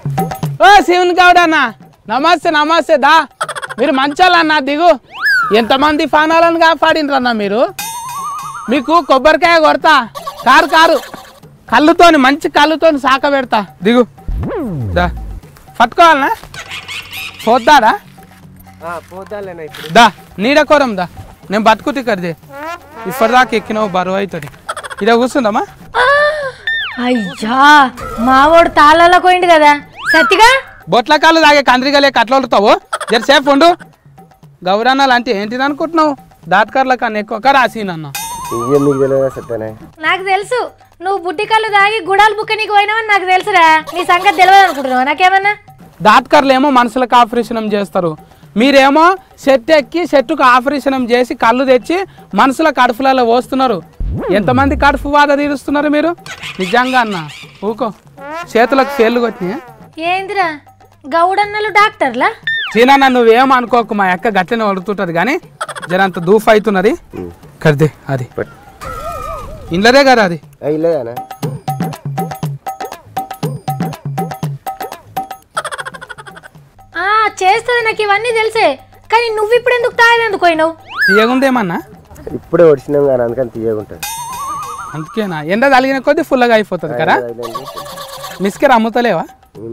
ఓ శివుని గౌడ అన్న నమస్తే నమస్తే దా మీరు మంచోళ్ళన్న దిగు ఎంతమంది ఫానాలను కాపాడినరన్న మీరు మీకు కొబ్బరికాయ కొడతా కారు కారు కళ్ళుతోని మంచి కళ్ళుతోని సాక పెడతా దిగు దా పట్టుకోవాలనా పోద్దాడా పోతాలేనా ఇప్పుడు దా నీడ కోరం దా నేను బతుకుతి కడిదే ఇప్పటిదాకా ఎక్కినావు బరువు అవుతుంది ఇదే కూర్చుందమ్మా అయ్యా మావోడు తాళ్ళలో పోయిండు కదా సత్తిగా బొట్ల కాళ్ళు తాగే కంద్రిగలే కట్లవుతావు జర సేఫ్ ఉండు గౌరన్నాలు అంటే ఏంటిది అనుకుంటున్నావు దాట్కర్ల కన్నా ఎక్కువ రాసినన్న ఇక మీకు తెలియదా సత్యనే నాకు తెలుసు నువ్వు బుడ్డి కళ్ళు తాగి గుడాలు బుక్క నీకు పోయినావని నాకు తెలుసురా నీ సంగతి తెలియదు అనుకుంటున్నావా నాకేమన్నా దాట్కర్లు ఏమో మనుషులకు ఆపరేషన్ చేస్తారు మీరేమో చెట్టు ఎక్కి చెట్టుకు ఆపరేషన్ చేసి కళ్ళు తెచ్చి మనుషుల కడుపులలో పోస్తున్నారు ఎంతమంది కడుపు బాధ తీరుస్తున్నారు మీరు నిజంగా అన్న ఊకో చేతులకు ఫేర్లు కొట్టినాయా ఏందిరా గౌడన్నలు డాక్టర్లా చీనన్న నువ్వేం అనుకోకు మా అక్క గట్లనే వడుతుంటది కానీ జరంత దూఫ్ అవుతున్నది కడితే అది పట్. ఇంట్లోదే కదా అది ఇల్లేదానా ఆ చేస్తుంది నాకు ఇవన్నీ తెలుసే కానీ నువ్వు ఇప్పుడు ఎందుకు తాగేందుకు పోయినావు తీయగుందేమన్నా ఇప్పుడే వచ్చినాం కానీ అందుకని తీయకుంటుంది అందుకేనా ఎండ తగిలిన కొద్దీ ఫుల్గా అయిపోతుంది కదా మిస్కెర్ అమ్ముతలేవా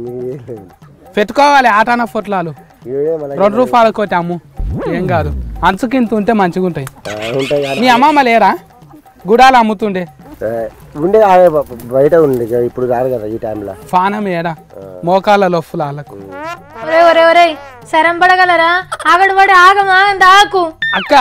పెట్టుకోవాలి ఆటాన పొట్లాలు ఇవే మన రెండు రూపాయల కోటి అమ్ము ఏం కాదు అంచుకింత ఉంటే మంచిగా ఉంటాయి ఉంటాయి కానీ మీ అమ్మమ్మ లేరా గుడాలు అమ్ముతుండే ఆ, ఉండే ఆడే బ- బయట ఉంది ఇక ఇప్పుడు రాదు కదా ఈ టైంలో ఫానం ఏడా మోకాళ్ళ లొఫ్ఫులు వాళ్ళకు ఒరే ఒరే ఒరే సరం పడగలరా ఆగడు పడి ఆగమా దాకు అక్క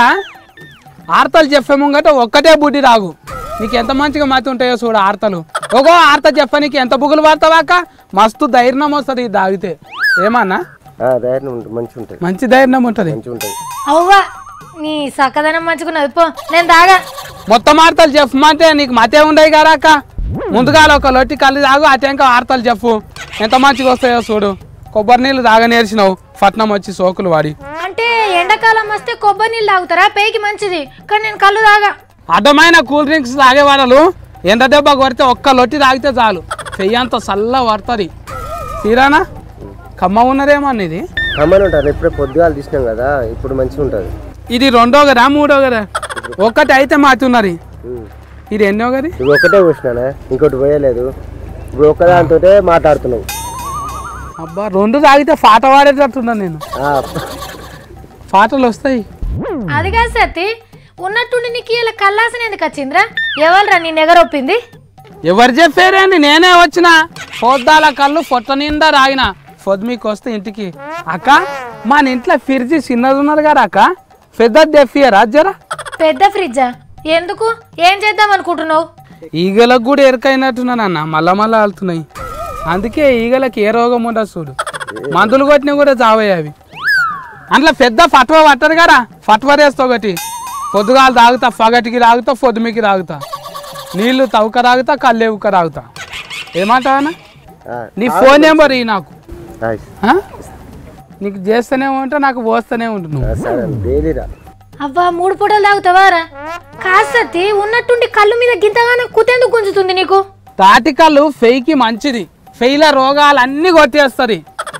ఆర్తలు చెప్పే ముంగట ఒక్కటే బుడ్డి రాగు నీకు ఎంత మంచిగా మతి ఉంటాయో చూడు ఆర్తలు ఒగో ఆర్త చెప్పనీకి ఎంత బుగులు పడతావా అక్క మస్తు ధైర్యం వస్తుంది ఇది తాగితే ఏమన్నా ఆ, ధైర్యం ఉంటుంది మంచిగా ఉంటుంది మంచి ధైర్యం ఉంటుంది మంచిగా ఉంటుంది అవ్వా నీ సక్కదనం మంచుకున్నది పో నేను దాగా మొత్తం ఆర్తలు చెప్పమంటే నీకు మతే ఉండయి కదా అక్క ముందుగా ఒక లొట్టి కళ్ళు తాగు అటెంక ఆర్తలు చెప్పు ఎంత మంచిగా వస్తాయో చూడు కొబ్బరి నీళ్ళు తాగ నేర్చినావు పట్నం వచ్చి సోకులు వాడి అంటే ఎండాకాలం వస్తే కొబ్బరి నీళ్ళు తాగుతారా పేకి మంచిది కానీ నేను కళ్ళు తాగా అడ్డమైన కూల్ డ్రింక్స్ తాగేవాడలు ఎంత దెబ్బ కొడితే ఒక్క లొట్టి తాగితే చాలు చెయ్యంత చల్ల పడుతుంది తీరానా కమ్మ ఉన్నదేమో అన్న ఇది కమ్మని ఉంటారు ఇప్పుడే పొద్దుగాలు తీసినాం కదా ఇప్పుడు మంచిగా ఉంటుంది ఇది రెండో గదా మూడో గదా ఒక్కటి అయితే మాతున్నది ఉమ్. ఇది ఎన్నో గది ఇవి ఒకటే కూర్చున్నానే ఇంకోటి పోయలేదు ఇప్పుడు ఒక్కదాంతో మాట్లాడుతున్నావు అబ్బా రెండు తాగితే పాట పాడేటట్టున్నాను నేను ఆ, పాటలు వస్తాయి అది కాదు సత్తి ఉన్నట్టుండి నీకు ఇలా కల్లాసన ఎందుకు వచ్చిందిరా ఎవరురా నీ నెగరొప్పింది ఎవరు చెప్పారండి నేనే వచ్చిన పొద్దాల కళ్ళు పొట్ట నిండా రాగిన పొద్దు మీకు వస్తే ఇంటికి అక్క మన ఇంట్లో ఫ్రిడ్జ్ చిన్నది ఉన్నది కదా అక్క పెద్దది తెప్పియరా జరా పెద్ద ఫ్రిడ్జా ఎందుకు ఏం చేద్దాం అనుకుంటున్నావు ఈగలకు కూడా ఎరకైనట్టున్నానన్న మళ్ళా మళ్ళా ఆలుతున్నాయి అందుకే ఈగలకి ఏ రోగం ఉండదు చూడు మందులు కొట్టినా కూడా చావయ్య అవి అందులో పెద్ద ఫట్వ పట్టదు కదా ఫట్వ వేస్తా ఒకటి పొద్దుగాలు తాగుతా పగటికి తాగుతా పొద్దుమికి తాగుతా నీళ్లు తవ్వుక తాగుతా కళ్ళేవుక తాగుతా ఏమంటావనా ఆ, నీ ఫోన్ నెంబర్ ఈ నాకు నైస్. ఆ? నీకు చేస్తూనే ఉంటా నాకు పోస్తూనే ఉంటున్నావు ఆ, సరే డైలీ రా అవ్వా మూడు పూటలు తాగుతావారా కాదు సత్తి ఉన్నట్టుండి కళ్ళు మీద గింతగానే కుతెందుకు గుంజుతుంది నీకు తాటికల్లు ఫెయికి మంచిది ఫెయిల రోగాలు అన్నీ కొట్టేస్తుంది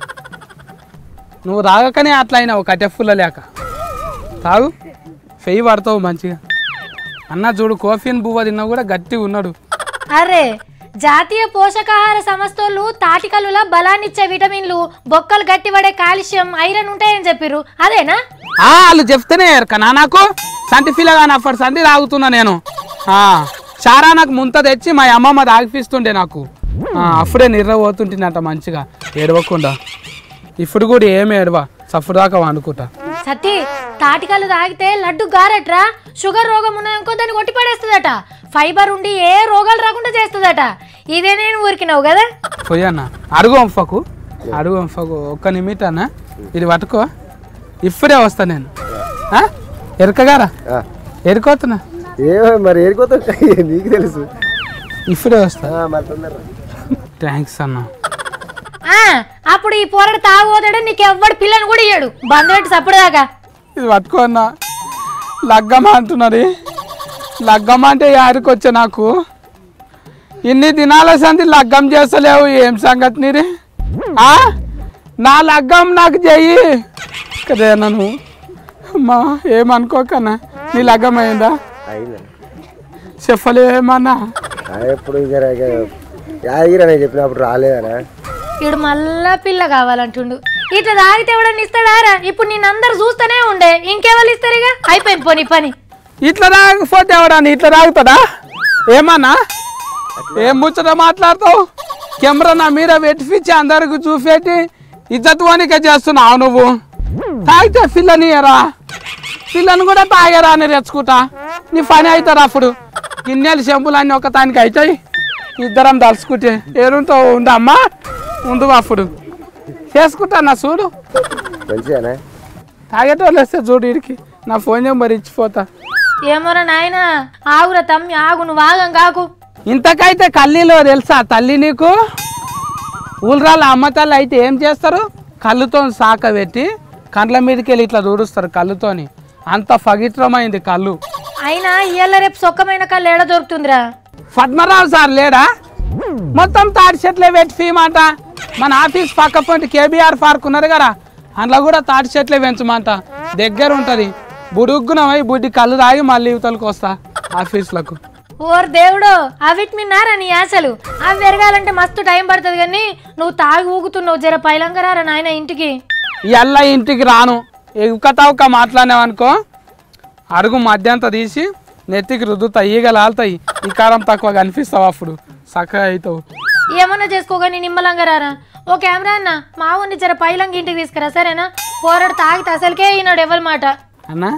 నువ్వు తాగకనే అట్లా అయినావు కట్టెఫుల్ల లేక తాగు ఫెయి పడతావు మంచిగా అన్న చూడు కోఫీన్ బువ్వ తిన్నా కూడా గట్టిగా ఉన్నాడు అరే జాతీయ పోషకాహార సంస్థలు తాటికల్లులా బలాన్నిచ్చే విటమిన్లు బొక్కలు గట్టిపడే కాల్షియం ఐరన్ ఉంటాయని చెప్పిర్రు అదేనా ఆ, వాళ్ళు చెప్తేనే ఎరకనా నాకు సంటి ఫీలగా అప్పటి సంటి తాగుతున్నా నేను ఆ, చారా నాకు ముంత తెచ్చి మా అమ్మమ్మ తాగిపిస్తుండే నాకు ఆ, అప్పుడే నిర్ర పోతుంటినట మంచిగా ఏడవకుండా ఇప్పుడు కూడా ఏమి ఏడవా సఫర్ దాకా వండుకుంటా సత్తి తాటికల్లు తాగితే లడ్డు గారట్రా షుగర్ రోగం ఉన్నదనుకో దాన్ని కొట్టి పడేస్తుందట ఫైబర్ ఉండి ఏ రోగాలు రాకుండా చేస్తుందట ఇదే నేను ఊరికినావు కదా పోయన్న అడుగు వంఫకు అడుగు వంఫకు ఒక్క నిమిట్ అన్న ఇది పట్టుకో ఇప్పుడే వస్తా నేను ఆ? ఎరకగారా ఆ. ఎరుకోతున్నా ఏమో మరి ఏరుకోతావు నీకు తెలుసు ఇప్పుడే వస్తా ఆ, మరి తొందరరా థ్యాంక్స్ అన్న ఆ అప్పుడు ఈ పోరడు తాగబోతాడు నీకు ఎవ్వడు పిల్లని కూడా ఇయ్యాడు బందరెట్టు సప్పుడుదాకా ఇది పట్టుకో అన్న లగ్గమ్మ అంటున్నది లగ్గమ్మ అంటే యాడికి వచ్చా నాకు ఇన్ని దినాల సంది లగ్గం చేస్తలేవు ఏం సంగతి నీది ఆ? నా లగ్గం నాకు చెయ్యి కదే నన్ను అమ్మా ఏమనుకోకన్నా నీ లగ్గం అయిందా అయిందా చెప్పలేమన్నా ఎప్పుడు జర యాదగిరి అని చెప్పినప్పుడు రాలేదనా ఇడు మళ్ళా పిల్ల కావాలంటుండు ఇట్లా తాగితే ఎవడన్నా ఇస్తాడారా ఇప్పుడు నేను అందరు చూస్తూనే ఉండే ఇంకెవరు ఇస్తారు ఇక అయిపోయింది పోనీ పని ఇట్లా తాగకపోతే ఎవడన్నా ఇట్లా తాగుతాడా ఏమన్నా ఏం ముచ్చట మాట్లాడతావు కెమెరా నా మీద పెట్టిపించి అందరికి చూపెట్టి ఇజ్జత్ వనిక చేస్తున్నావు నువ్వు తాగితే పిల్లనియరా పిల్లని కూడా తాగరా అని రెచ్చుకుంటా నీ పని అవుతారు అప్పుడు గిన్నెలు చెంపులు అన్నీ ఒక తానికి అవుతాయి ఇద్దరం దలుచుకుంటే ఏరుంతో ఉండమ్మా ఉండు అప్పుడు చేసుకుంటా నా చూడు మంచిదేనా తాగేటోళ్ళు వస్తే చూడు ఇడికి నా ఫోన్ నెంబర్ ఇచ్చిపోతా ఏమోరా నాయన ఆగురా తమ్మి ఆగు నువ్వు ఆగం కాకు ఇంతకైతే కల్లీలో తెలుసా తల్లి నీకు ఊళ్ళరాళ్ళ అమ్మ తల్లి అయితే ఏం చేస్తారు కళ్ళుతో సాక పెట్టి కండ్ల మీదకి వెళ్ళి ఇట్లా దూడుస్తారు కళ్ళుతోని అంత పవిత్రమైంది కళ్ళు అయినా ఇయ్యాల రేపు సొక్కమైన కళ్ళు ఏడ దొరుకుతుందిరా పద్మరావు సార్ లేడా మొత్తం తాడి చెట్లే పెట్టి ఫీమాట మన ఆఫీస్ పక్క పొంటి కేబీఆర్ పార్క్ ఉన్నది కదా అందులో కూడా తాటి చెట్లే పెంచమంట దగ్గర ఉంటుంది బుడుగ్గున పోయి బుడ్డి కళ్ళు తాగి మళ్ళీ యువతలకు వస్తా ఆఫీస్లకు ఓర్ దేవుడు అవిటి మిన్నారా నీ ఆశలు అవి పెరగాలంటే మస్తు టైం పడుతుంది కానీ నువ్వు తాగి ఊగుతున్నావు జర పైలంగరారా నాయన ఇంటికి ఎల్ల ఇంటికి రాను ఎగుకతావుక మాట్లాడినావనుకో అడుగు మధ్యంత తీసి నెత్తికి రుద్దుతాయి ఈగలు ఆలుతాయి ఈ కారం తక్కువ కనిపిస్తావు అప్పుడు చక్కగా అవుతావు ఏమన్నా చేసుకోగాని నిమ్మలంగా రారా ఓ కెమెరా అన్న మా ఊరిని జర పైలంగి ఇంటికి తీసుకురా సరేనా పోరాడు తాగితే అసలుకే ఈనాడు ఎవరి మాట అన్నా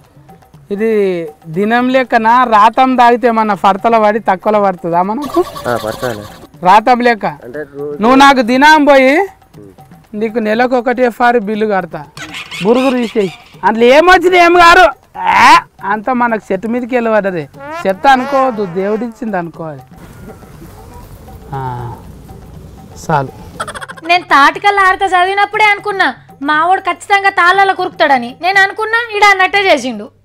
ఇది దినం లెక్కన రాతం తాగితే మన ఫడతల పడి తక్కువలో పడుతుందా మనకు పడతాను రాతం లెక్క అంటే రోజు నువ్వు నాకు దినం పోయి నీకు నెలకు ఒకటి ఎఫ్ఆర్ బిల్లు కడతా బురుగురు తీసేయి అందులో ఏమొచ్చింది ఏం గారు ఆ, అంతా మనకు చెట్టు మీదకి వెళ్ళబడ్డది చెట్టు అనుకోవద్దు దేవుడిచ్చింది అనుకోవాలి ఆ, చాలు నేను తాటికల్లా ఆడత చదివినప్పుడే అనుకున్నా మావాడు ఖచ్చితంగా తాళ్ళలో కురుకుతాడని నేను అనుకున్నా ఇడ అన్నట్టే చేసిండు